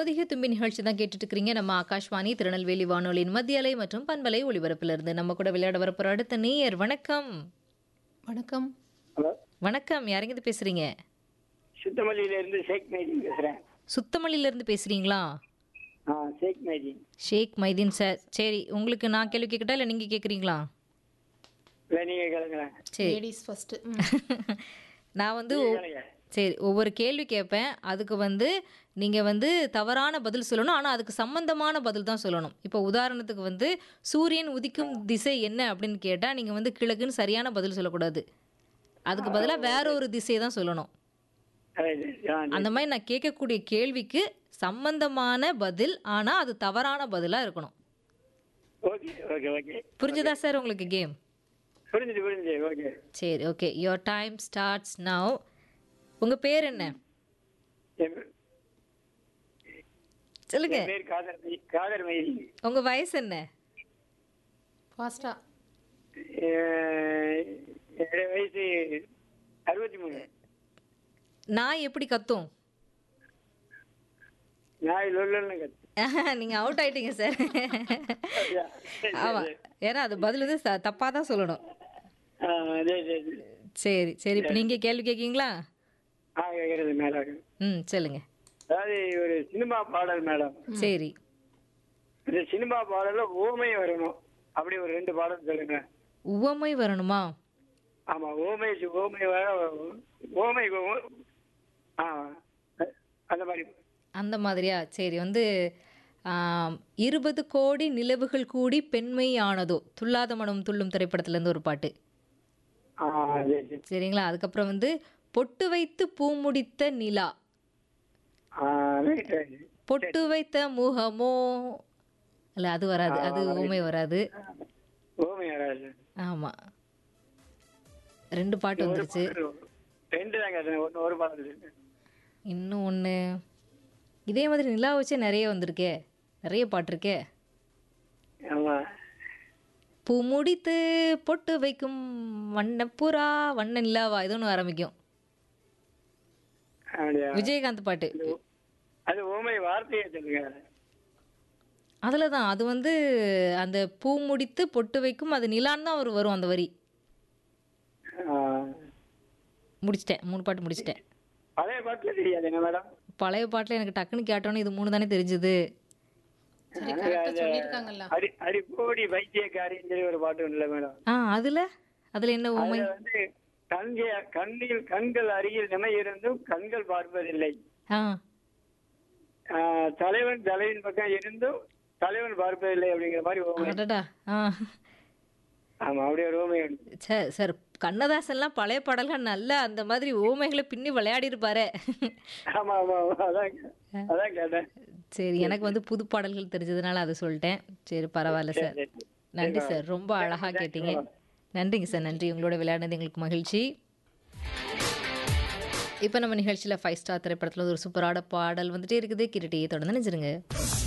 பொதிகை தும்பி நிகழ்ச்சி தான் கேட்டுட்டு இருக்கிறீங்க நம்ம ஆகாஷ்வாணி திருநெல்வேலி வானொலியின் மத்திய அலை மற்றும் பண்பலை ஒளிபரப்புல இருந்து நம்ம கூட விளையாட வரப்போற அடுத்த நேயர் வணக்கம் வணக்கம் ஹலோ வணக்கம் யாரெங்கிருந்து பேசுறீங்க சுத்தமல்லியில இருந்து ஷேக் மைதீன் பேசுறேன் சுத்தமல்லியில இருந்து பேசுறீங்களா ஆ ஷேக் மைதீன் ஷேக் மைதீன் சார் சரி உங்களுக்கு நான் கேள்வி கேட்கட்டா இல்லை நீங்க கேட்குறீங்களா இல்லை நீங்க கேளுங்களேன் சரி லேடிஸ் ஃபர்ஸ்ட் நான் வந்து ஒ- கேளுங்க. சரி ஒவ்வொரு கேள்வி கேட்பேன் அதுக்கு வந்து நீங்கள் வந்து தவறான பதில் சொல்லணும் ஆனால் அதுக்கு சம்பந்தமான பதில் தான் சொல்லணும் இப்போ உதாரணத்துக்கு வந்து சூரியன் உதிக்கும் திசை என்ன அப்படின்னு கேட்டால் நீங்கள் வந்து கிழக்குன்னு சரியான பதில் சொல்லக்கூடாது அதுக்கு பதிலாக வேற ஒரு திசையை தான் சொல்லணும் ரைட், ஆ, அந்த மாதிரி நான் கேட்கக்கூடிய கேள்விக்கு சம்பந்தமான பதில் ஆனால் அது தவறான பதிலாக இருக்கணும் ஓகே ஓகே ஓகே புரிஞ்சுதா சார் உங்களுக்கு கேம் புரிஞ்சுது புரிஞ்சுது ஓகே சரி okay your time starts now உங்கள் பேர் என்ன என் சொல்லுங்க என் பேர் காதர் மை- காதர் மைதி உங்கள் வயசு என்ன ஃபாஸ்டா அஹ், என்னுடைய வயசு அறுபத்தி மூணு நான் எப்படி கத்தும் நான் லொல்லன்னு கத்து நீங்க அவுட் ஆயிட்டீங்க சார் அப்படியா? சரி, ஆமா சரி. ஏன்னா அது பதில் வந்து ச- தப்பா தான் சொல்லணும் ஆ, சரி, சரி. சரி சரி இப்போ நீங்க கேள்வி கேட்கீங்களா ஆ கேட்கறது மேடம் ம் சொல்லுங்க அதாவது ஒரு சினிமா பாடல் மேடம் சரி இந்த சினிமா பாடல்ல ஓமை வரணும் அப்படி ஒரு ரெண்டு பாடல் சொல்லுங்க உவமை வரணுமா ஆமா ஓமை ஓமை வர ஓமை ஓ- ஆ அந்த மாதிரி அந்த மாதிரியா சரி வந்து ஆம், இருபது கோடி நிலவுகள் கூடி பெண்மை ஆனதோ துல்லாத மனம் துள்ளும் திரைப்படத்துல இருந்து ஒரு பாட்டு ஆ சரி சரி சரிங்களா அதுக்கப்புறம் வந்து பொட்டு வைத்து பூ முடித்த நிலா ஆ ரைட் ரைட் பொட்டு வைத்த முகமோ இல்ல அது வராது அது ஊமை வராது ஓமை வராது ஆமா ரெண்டு பாட்டு வந்துருச்சு ரெண்டு தாங்க அது ஒன்று ஒரு பாடல் இருக்கு இன்னும் ஒன்று இதே மாதிரி நிலா வச்சே நிறைய வந்திருக்கே நிறைய பாட்டு இருக்கே ஆமா பூ முடித்து பொட்டு வைக்கும் வண்ண புறா வண்ண நிலாவா இது ஒன்று ஆரம்பிக்கும் அப்படியா விஜயகாந்த் பாட்டு அது ஓமை வார்த்தையை சொல்லுங்க அதில் தான் அது வந்து அந்த பூ முடித்து பொட்டு வைக்கும் அது நிலான்னு தான் ஒரு வரும் அந்த வரி ஆ, முடிச்சிட்டேன் மூணு பாட்டு முடிச்சிட்டேன் பழைய பாட்டுல தெரியாது என்ன மேடம் பழைய பாட்டில் எனக்கு டக்குன்னு கேட்டோன்னே இது மூணு தானே தெரிஞ்சுது சரி கரெக்டா சொல்லியிருக்காங்கல்ல அடி அடி கோடி வைத்தியக்காரின்னு சொல்லி ஒரு பாட்டு உண்டுல மேடம் ஆ அதில் அதில் என்ன ஊமை அதுல வந்து கண்கே கண்ணில் கண்கள் அருகில் நிமை இருந்தும் கண்கள் பார்ப்பதில்லை ஆ ஆஹ் தலைவன் தலைவின் பக்கம் இருந்தும் தலைவன் பார்ப்பதில்லை அப்படிங்கிற மாதிரி ஓமை அடடா ஆ ஆமா அப்படியே ஒரு ஓமை உண்டு சார் சார் கண்ணதாசன்லாம் பழைய பாடல்கள் நல்ல அந்த மாதிரி ஊமைகளை பின்னி விளையாடி இருப்பாரு ஆமா ஆமா ஆமா அதான் கே- அதான் கேட்டேன் சரி எனக்கு வந்து புது பாடல்கள் தெரிஞ்சதுனால அதை சொல்லிட்டேன் சரி பரவாயில்ல சார் சரி. நன்றி சார் ரொம்ப அழகா கேட்டீங்க நன்றிங்க சார் நன்றி உங்களோட விளையாடினது எங்களுக்கு மகிழ்ச்சி இப்போ நம்ம நிகழ்ச்சியில் ஃபைவ் ஸ்டார் திரைப்படத்தில் ஒரு சூப்பரான பாடல் வந்துட்டே இருக்குது கிரட்டியை தொடர்ந்து நினைச்சிருங்க